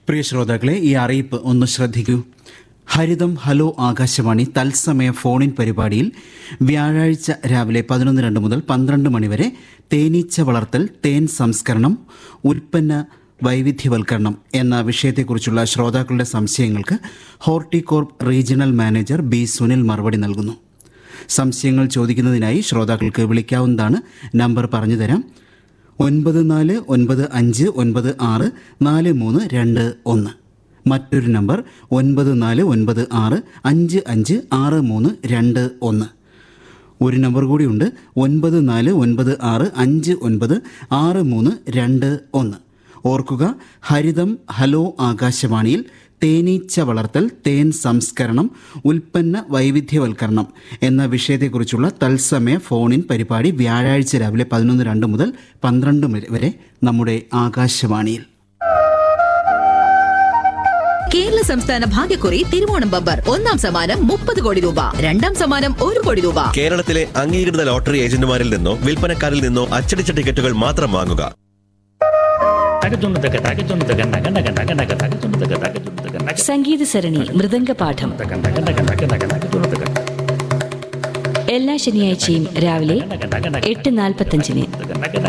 പ്രിയ ശ്രോതാക്കളെ ഈ അറിയിപ്പ് ഒന്ന് ശ്രദ്ധിക്കൂ ഹരിതം ഹലോ ആകാശവാണി തത്സമയ ഫോണിൻ പരിപാടിയിൽ വ്യാഴാഴ്ച രാവിലെ പതിനൊന്ന് രണ്ട് മുതൽ പന്ത്രണ്ട് മണിവരെ തേനീച്ച വളർത്തൽ തേൻ സംസ്കരണം ഉൽപ്പന്ന വൈവിധ്യവൽക്കരണം എന്ന വിഷയത്തെക്കുറിച്ചുള്ള ശ്രോതാക്കളുടെ സംശയങ്ങൾക്ക് Horticorp regional manager B Sunil മറുപടി നൽകുന്നു സംശയങ്ങൾ ചോദിക്കുന്നതിനായി ശ്രോതാക്കൾക്ക് വിളിക്കാവുന്നതാണ് നമ്പർ പറഞ്ഞു തരാം ഒൻപത് നാല് ഒൻപത് അഞ്ച് ഒൻപത് ആറ് നാല് മൂന്ന് രണ്ട് ഒന്ന് മറ്റൊരു നമ്പർ ഒൻപത് നാല് ഒൻപത് ആറ് അഞ്ച് അഞ്ച് ആറ് മൂന്ന് രണ്ട് ഒന്ന് ഒരു നമ്പർ കൂടിയുണ്ട് ഒൻപത് നാല് ഒൻപത് ആറ് അഞ്ച് ഒൻപത് ആറ് മൂന്ന് രണ്ട് ഒന്ന് ഓർക്കുക ഹരിതം ഹലോ ആകാശവാണിയിൽ തേനീച്ച വളർത്തൽ തേൻ സംസ്കരണം ഉൽപ്പന്ന വൈവിധ്യവൽക്കരണം എന്ന വിഷയത്തെക്കുറിച്ചുള്ള തത്സമയ ഫോണിൻ പരിപാടി വ്യാഴാഴ്ച രാവിലെ പതിനൊന്ന് രണ്ട് മുതൽ പന്ത്രണ്ട് വരെ നമ്മുടെ ആകാശവാണിയിൽ കേരള സംസ്ഥാന ഭാഗ്യക്കുറി തിരുവോണം ബമ്പർ ഒന്നാം സമ്മാനം മുപ്പത് കോടി രൂപ രണ്ടാം സമ്മാനം ഒരു കോടി രൂപ കേരളത്തിലെ അംഗീകൃത ലോട്ടറി ഏജന്റുമാരിൽ നിന്നോ വിൽപ്പനക്കാരിൽ നിന്നോ അച്ചടിച്ച ടിക്കറ്റുകൾ മാത്രം വാങ്ങുക തകച്ചുണ്ടക തകച്ചുണ്ടക നഗ നഗ നഗ നഗ തകച്ചുണ്ടക തകച്ചുണ്ടക നഗ സംഗീത സരണി മൃദംഗപാഠം നഗ നഗ നഗ നഗ നഗ തകച്ചുണ്ടക എല്ലാ ശനിയാഴ്ചയും രാവിലെ നഗ നഗ നഗ എട്ട് നാൽപ്പത്തഞ്ചിന് നഗ നഗ